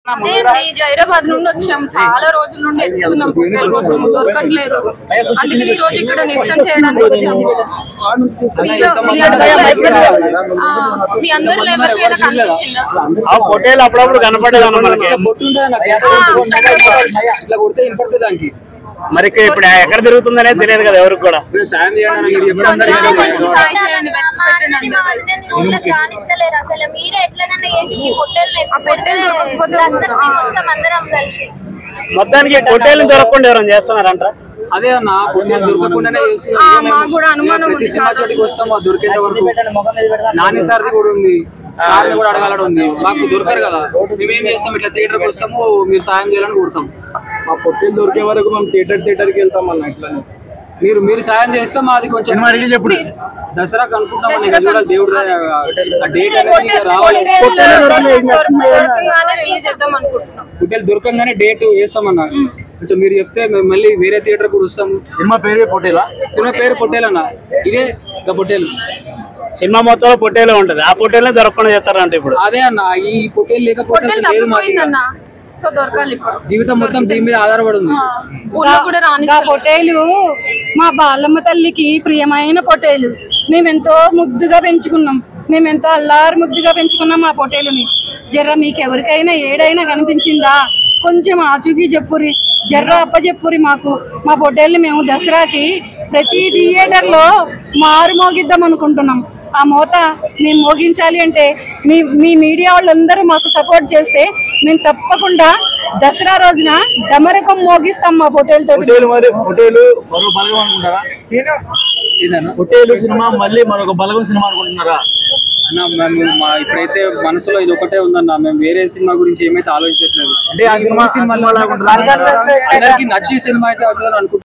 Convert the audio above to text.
అదేంటి జైరాబాద్ నుండి వచ్చాం చాలా రోజుల నుండి ఎత్తుకున్నాం పొట్టేల కోసం దొరకట్లేదు అందుకని ఈ రోజు ఇక్కడ నిరసన చేయడానికి వచ్చాము మీరు- మీ అందరిలో ఎవరు- ఆ, మీ అందరిలో ఎవరికైనా కనిపించిందా ఆ పొట్టేలు అప్పుడప్పుడు కనపడేది అన్న మనకి బొట్టు ఉందా నాకు? ఇట్లా కొడితే వినపడుతుంది దానికి మరి ఇక్కడ ఇప్పుడు ఎక్కడ తిరుగుతుందనే తెలియదు కదా ఎవరికి కూడా మీరు సాయం చేయండి మీరు ఎప్పుడు అందరూ కొంచెం చేయండి. కొంచెం సాయం చేయండి, పెట్టండి అందరికీ. ఊళ్ళకి రానిస్తలేరు అసలు మీరే ఎట్లనన్నా చేసి ఈ పొట్టేలు ఆ పొట్టేలు దొరకకపోతే దసరాకు మేము వస్తాం అందరం కలిసి మొత్తానికి పొట్టేలు దొరకకుండా ఎవరైనా చేస్తున్నారంట అదే అన్న పొట్టేలు దొరకకుండానే చేసి ఆ, మాకు కూడా అనుమానం ప్రతి ఉంది సినిమా చాలా. చోటికి వస్తాం అది దొరికేంత వరకు నాని సార్ది కూడా ఉంది సార్ని కూడా అడగాలని ఉంది మాకు దొరకరు కదా మేమేం చేస్తాం ఇట్లా థియేటర్కి వస్తాము మీరు సాయం చేయాలని కోరుతాం మా పొట్టేలు దొరికే వరకు మేము థియేటర్ థియేటర్కి వెళ్తాం అన్న ఇట్లానే మీరు మీరు సాయం చేస్తే మాది కొంచెం ఎప్పుడు దసరాకు అనుకుంటాం అన్న, ఇక చూడాలి దేవుడు దయ. ఆ డేట్ అనేది ఇక రావాలి దొరకగానే రిలీజ్ చేద్దాం అనుకుంటున్నాం పొట్టేలు దొరకంగానే డేట్ వేస్తామన్న కొంచెం మీరు చెప్తే మేము మళ్ళీ వేరే థియేటర్ కూడా వస్తాము సినిమా పేరు పొట్టేలా చిన్న పేరు పొట్టేలన్న ఇదే ఇంకా పొట్టేలు సినిమా మొత్తంలో పొట్టేలు ఉంటది ఆ పొట్టేలనే దొరకకుండా చేస్తారంట ఇప్పుడు అదే అన్న ఈ పొట్టేలు లేకపోతే పొట్టేలు అసలు లేదు మాకు ఇక. తప్పిపోయిందన్న సో దొరకాలి ఇప్పుడు జీవితం మొత్తం దీని మీద ఆధారపడి ఉంది ఊళ్ళో కూడా రాని ఆ పొట్టేలు మా బాలమ్మ తల్లికి ప్రియమైన పొట్టేలు మేమెంతో ముద్దుగా పెంచుకున్నాం మేమెంతో అల్లారు ముద్దుగా పెంచుకున్నాం మా పొట్టేలుని జర్ర మీకు ఎవరికైనా ఏడైనా కనిపించిందా కొంచెం ఆచూకీ చెప్పురి జర్ర అప్ప చెప్పురి మాకు మా పొట్టేల్ని మేము దసరాకి ప్రతి థియేటర్లో మారు మోగిద్దాం అనుకుంటున్నాం ఆ మోత మేము మోగించాలి అంటే మీ మీ మీడియా వాళ్ళందరూ మాకు సపోర్ట్ చేస్తే మేము తప్పకుండా దసరా రోజున డమరకం మోగిస్తాం మా పొట్టేలతో పొట్టేలు మరి పొట్టేలు మరో బలగం అనుకుంటారా ఏదన్నా పొట్టేలు సినిమా మళ్ళీ మరొక బలగం సినిమా అనుకుంటున్నారా అన్న మేము మా ఇప్పుడైతే మనసులో ఇది ఒకటే ఉందన్న మేము వేరే సినిమా గురించి ఏమైతే ఆలోచించట్లేదు అంటే ఆ సినిమా సినిమా అందరికి నచ్చే సినిమా అయితే అవుతుందని అనుకుంటున్నాం